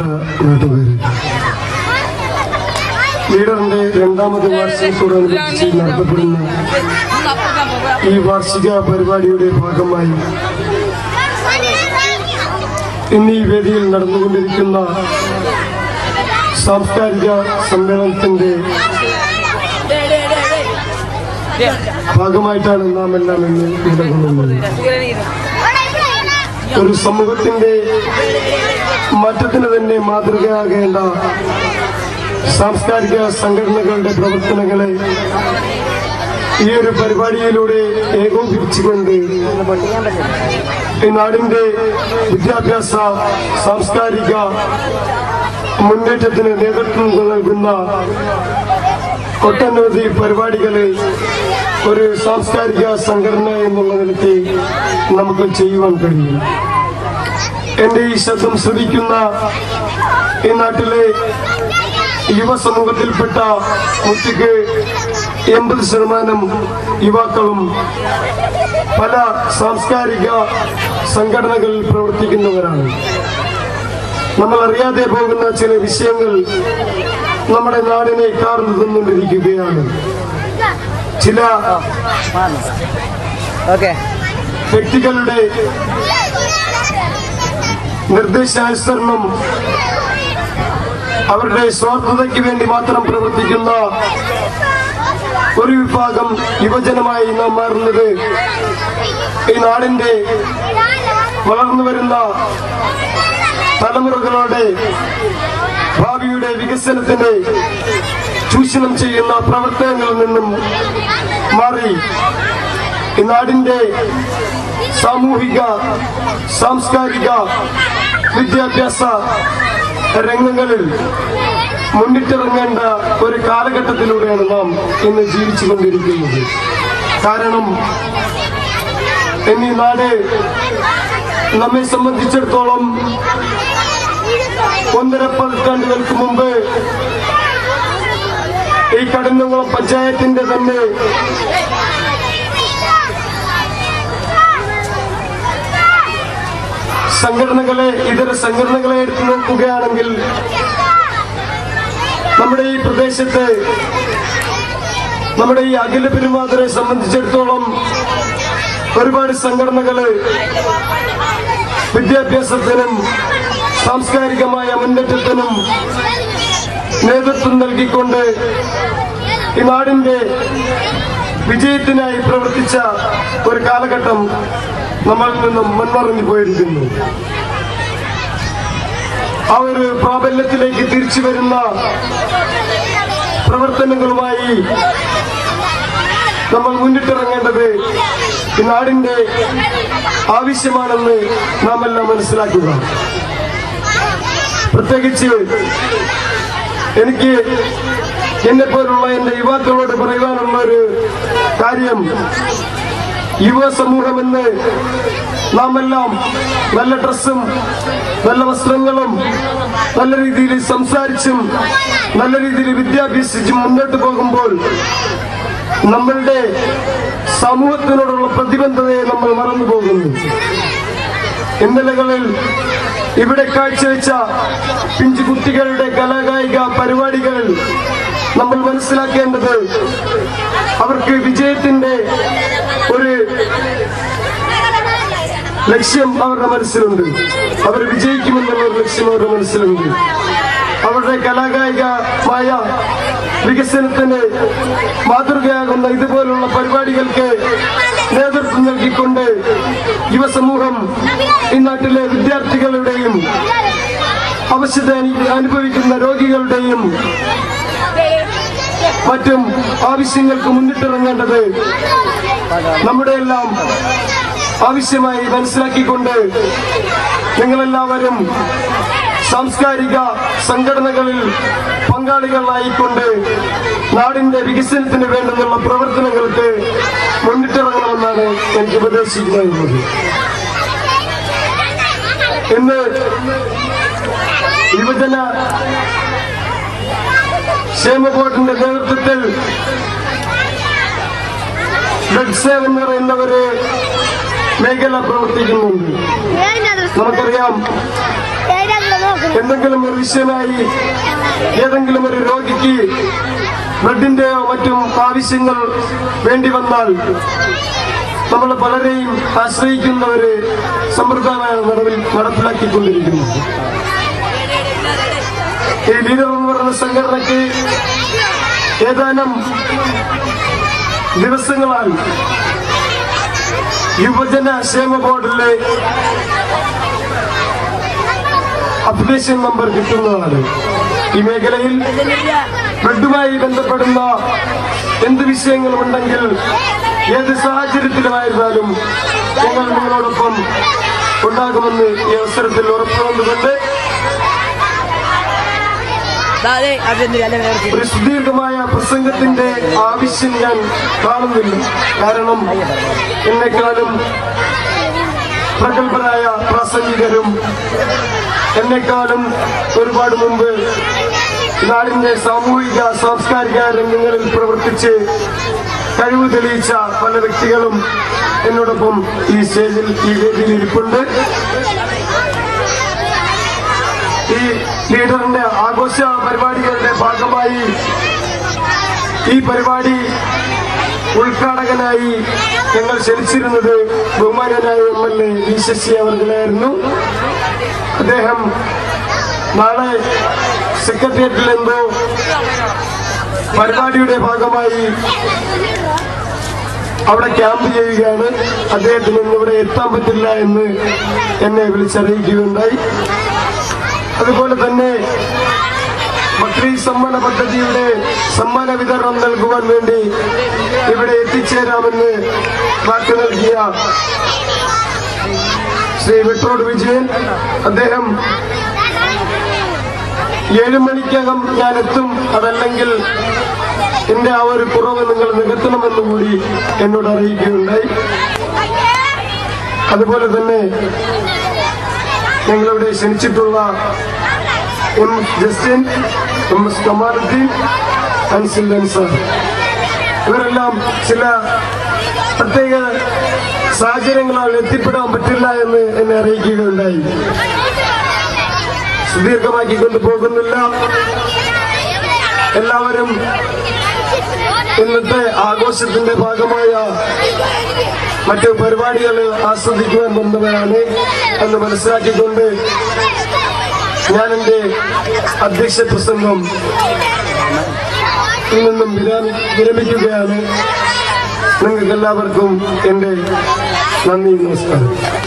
നാട്ടുകാര് ലീഡറിന്റെ രണ്ടാമത് വാർഷികത്തോടനുബന്ധിച്ച് നടത്തപ്പെടുന്ന ഈ വാർഷിക പരിപാടിയുടെ ഭാഗമായി ഇന്ന് ഈ വേദിയിൽ നടന്നുകൊണ്ടിരിക്കുന്ന സാംസ്കാരിക സമ്മേളനത്തിന്റെ ഭാഗമായിട്ടാണ് നാം എല്ലാം ഇന്ന് ഇവിടെ കൊള്ളുന്നത് ഒരു സമൂഹത്തിന്റെ മാറ്റത്തിന് തന്നെ മാതൃകയാകേണ്ട സാംസ്കാരിക സംഘടനകളുടെ പ്രവർത്തനങ്ങളെ ഈ ഒരു പരിപാടിയിലൂടെ ഏകോപിപ്പിച്ചുകൊണ്ട് ഈ നാടിന്റെ വിദ്യാഭ്യാസ സാംസ്കാരിക മുന്നേറ്റത്തിന് നേതൃത്വം നൽകുന്ന ഒട്ടനവധി പരിപാടികളെ ഒരു സാംസ്കാരിക സംഘടന എന്നുള്ള നിലയ്ക്ക് നമുക്ക് ചെയ്യുവാൻ കഴിയും എന്റെ ഈ ശബ്ദം ശ്രവിക്കുന്ന ഈ നാട്ടിലെ യുവസമൂഹത്തിൽപ്പെട്ട മുറ്റയ്ക്ക് എൺപത് ശതമാനം യുവാക്കളും പല സാംസ്കാരിക സംഘടനകളിൽ പ്രവർത്തിക്കുന്നവരാണ് നമ്മൾ അറിയാതെ പോകുന്ന ചില വിഷയങ്ങൾ നമ്മുടെ നാടിനെ കാർന്നു തന്നുകൊണ്ടിരിക്കുകയാണ് ചില ഓക്കെ വ്യക്തികളുടെ നിർദ്ദേശാനുസരണം അവരുടെ സ്വാർത്ഥതയ്ക്ക് വേണ്ടി മാത്രം പ്രവർത്തിക്കുന്ന ഒരു വിഭാഗം യുവജനമായി നാം മാറുന്നത് ഈ നാടിന്റെ വളർന്നു വരുന്ന തലമുറകളുടെ ഭാവിയുടെ വികസനത്തിന് ചൂഷണം ചെയ്യുന്ന പ്രവർത്തനങ്ങളിൽ നിന്നും മാറി ഈ നാടിന്റെ സാമൂഹിക സാംസ്കാരിക വിദ്യാഭ്യാസ രംഗങ്ങളിൽ മുന്നിട്ടിറങ്ങേണ്ട ഒരു കാലഘട്ടത്തിലൂടെയാണ് നാം ഇന്ന് ജീവിച്ചുകൊണ്ടിരിക്കുന്നത് കാരണം എന്നീ നാട് നമ്മെ സംബന്ധിച്ചിടത്തോളം ഒന്നര പതിറ്റാണ്ടുകൾക്ക് മുമ്പ് ഈ കടന്നുകുളം പഞ്ചായത്തിന്റെ തന്നെ സംഘടനകളെ ഇതര സംഘടനകളെ എടുത്തു നോക്കുകയാണെങ്കിൽ നമ്മുടെ ഈ പ്രദേശത്ത് നമ്മുടെ ഈ അഖില പെരുമാതിരെ സംബന്ധിച്ചിടത്തോളം ഒരുപാട് സംഘടനകള് വിദ്യാഭ്യാസത്തിനും സാംസ്കാരികമായ മുന്നേറ്റത്തിനും നേതൃത്വം നൽകിക്കൊണ്ട് ഈ നാടിന്റെ വിജയത്തിനായി പ്രവർത്തിച്ച ഒരു കാലഘട്ടം നമ്മളിൽ നിന്നും മുൻമറഞ്ഞു പോയിരിക്കുന്നു ആ ഒരു പ്രാബല്യത്തിലേക്ക് തിരിച്ചു വരുന്ന പ്രവർത്തനങ്ങളുമായി നമ്മൾ മുന്നിട്ടിറങ്ങേണ്ടത് ഈ നാടിന്റെ ആവശ്യമാണെന്ന് നാം എല്ലാം മനസ്സിലാക്കുക പ്രത്യേകിച്ച് എനിക്ക് എന്നെ പോലുള്ള എന്റെ യുവാക്കളോട് പറയുവാനുള്ള ഒരു കാര്യം യുവ സമൂഹമെന്ന് നാം എല്ലാം നല്ല ഡ്രസ്സും നല്ല വസ്ത്രങ്ങളും നല്ല രീതിയിൽ സംസാരിച്ചും നല്ല രീതിയിൽ വിദ്യാഭ്യസിച്ചും മുന്നോട്ട് പോകുമ്പോൾ നമ്മളുടെ സമൂഹത്തിനോടുള്ള പ്രതിബദ്ധതയെ നമ്മൾ മറന്നു പോകുന്നു ഇന്നലകളിൽ ഇവിടെ കാഴ്ചവെച്ച പിഞ്ചു കുട്ടികളുടെ കലാകായിക പരിപാടികൾ നമ്മൾ മനസ്സിലാക്കേണ്ടത് അവർക്ക് വിജയത്തിന്റെ ഒരു ലക്ഷ്യം അവരുടെ മനസ്സിലുണ്ട് അവർ വിജയിക്കുമെന്നുള്ള ഒരു ലക്ഷ്യം അവരുടെ മനസ്സിലുണ്ട് അവരുടെ കലാകായികമായ വികസനത്തിന് മാതൃകയാകുന്ന ഇതുപോലുള്ള പരിപാടികൾക്ക് നേതൃത്വം നൽകിക്കൊണ്ട് യുവസമൂഹം ഈ നാട്ടിലെ വിദ്യാർത്ഥികളുടെയും അവശത അനു- അനുഭവിക്കുന്ന രോഗികളുടെയും മറ്റും ആവശ്യങ്ങൾക്ക് മുന്നിട്ടിറങ്ങേണ്ടത് നമ്മുടെ എല്ലാം ആവശ്യമായി മനസ്സിലാക്കിക്കൊണ്ട് നിങ്ങളെല്ലാവരും സാംസ്കാരിക സംഘടനകളിൽ പങ്കാളികളായിക്കൊണ്ട് നാടിന്റെ വികസനത്തിന് വേണ്ടുന്നുള്ള പ്രവർത്തനങ്ങൾക്ക് മുന്നിട്ടിറങ്ങണമെന്നാണ് എനിക്ക് ഉപദേശിക്കാനുള്ളത് ഇന്ന് യുവജന ക്ഷേമ ബോർഡിന്റെ നേതൃത്വത്തിൽ ബ്ലഡ് സേവനർ എന്നവര് മേഖല പ്രവർത്തിക്കുന്നുണ്ട് നമുക്കറിയാം എന്തെങ്കിലും ഒരു വിഷയമായി ഏതെങ്കിലും ഒരു രോഗിക്ക് ബ്ലഡിന്റെയോ മറ്റും ആവശ്യങ്ങൾ വേണ്ടി വന്നാൽ നമ്മൾ പലരെയും ആശ്രയിക്കുന്ന ഒരു സമ്പ്രദായമാണ് നിലവിൽ നടപ്പിലാക്കിക്കൊണ്ടിരിക്കുന്നത് ഈ ലീഡർ എന്ന് പറയുന്ന സംഘടനയ്ക്ക് ഏതാനും ദിവസങ്ങളാൽ യുവജന ക്ഷേമ ബോർഡിലെ അപ്ലിക്കേഷൻ നമ്പർ കിട്ടുന്നതാണ് ഈ മേഖലയിൽ ബ്ലഡുമായി ബന്ധപ്പെടുന്ന എന്ത് വിഷയങ്ങളുമുണ്ടെങ്കിൽ ഏത് സാഹചര്യത്തിലുമായിരുന്നാലും ഞങ്ങൾ നിങ്ങളോടൊപ്പം ഉണ്ടാകുമെന്ന് ഈ അവസരത്തിൽ ഉറപ്പുകൊണ്ടുകൊണ്ട് അതെ അതെന്തിനാ അല്ലെ വേറെ ഒരു സുദീർഘമായ പ്രസംഗത്തിന്റെ ആവശ്യം ഞാൻ കാണുന്നില്ല കാരണം എന്നെക്കാളും പ്രഗത്ഭരായ പ്രാസംഗികരും എന്നെക്കാളും ഒരുപാട് മുമ്പ് നാടിന്റെ സാമൂഹിക സാംസ്കാരിക രംഗങ്ങളിൽ പ്രവർത്തിച്ച് കഴിവ് തെളിയിച്ച പല വ്യക്തികളും എന്നോടൊപ്പം ഈ സ്റ്റേജിൽ ഈ വേദിയിൽ ഇരിപ്പുണ്ട് ഈ ലീഡറിന്റെ ആഘോഷ പരിപാടികളുടെ ഭാഗമായി ഈ പരിപാടി ഉദ്ഘാടകനായി ഞങ്ങൾ ക്ഷണിച്ചിരുന്നത് ബഹുമാനനായ M L A V Sasi അവർകളായിരുന്നു അദ്ദേഹം നാളെ സെക്രട്ടേറിയറ്റിൽ എന്തോ പരിപാടിയുടെ ഭാഗമായി അവിടെ ക്യാമ്പ് ചെയ്യുകയാണ് അദ്ദേഹത്തിന് ഇന്ന് ഇവിടെ എത്താൻ പറ്റില്ല എന്ന് എന്നെ വിളിച്ചറിയിക്കുകയുണ്ടായി അതുപോലെ തന്നെ മക്രി സമ്മാന പദ്ധതിയുടെ സമ്മാന വിതരണം നൽകുവാൻ വേണ്ടി ഇവിടെ എത്തിച്ചേരാമെന്ന് വാക്ക് നൽകിയ ശ്രീ വെട്രോഡ് വിജയൻ അദ്ദേഹം ഏഴു മണിക്കകം ഞാൻ എത്തും അതല്ലെങ്കിൽ എന്റെ ആ ഒരു കുറവ് നിങ്ങൾ നികത്തണമെന്ന് കൂടി എന്നോട് അറിയിക്കുകയുണ്ടായി അതുപോലെ തന്നെ ഞങ്ങളിവിടെ ക്ഷണിച്ചിട്ടുള്ള M Justin M S Kamaluddin Ansil Ansar ഇവരെല്ലാം ചില പ്രത്യേക സാഹചര്യങ്ങളാൽ എത്തിപ്പെടാൻ പറ്റില്ല എന്ന് എന്നെ അറിയിക്കുകയുണ്ടായി സുദീർഘമാക്കി കൊണ്ടുപോകുന്നില്ല എല്ലാവരും ഇന്നത്തെ ആഘോഷത്തിന്റെ ഭാഗമായ മറ്റു പരിപാടികൾ ആസ്വദിക്കുവാൻ വന്നവരാണ് എന്ന് മനസ്സിലാക്കിക്കൊണ്ട് ഞാൻ എന്റെ അധ്യക്ഷ പ്രസംഗം ഇതിൽ നിന്നും വിരാമി വിരമിക്കുകയാണ് നിങ്ങൾക്ക് എല്ലാവർക്കും എന്റെ നന്ദി നമസ്കാരം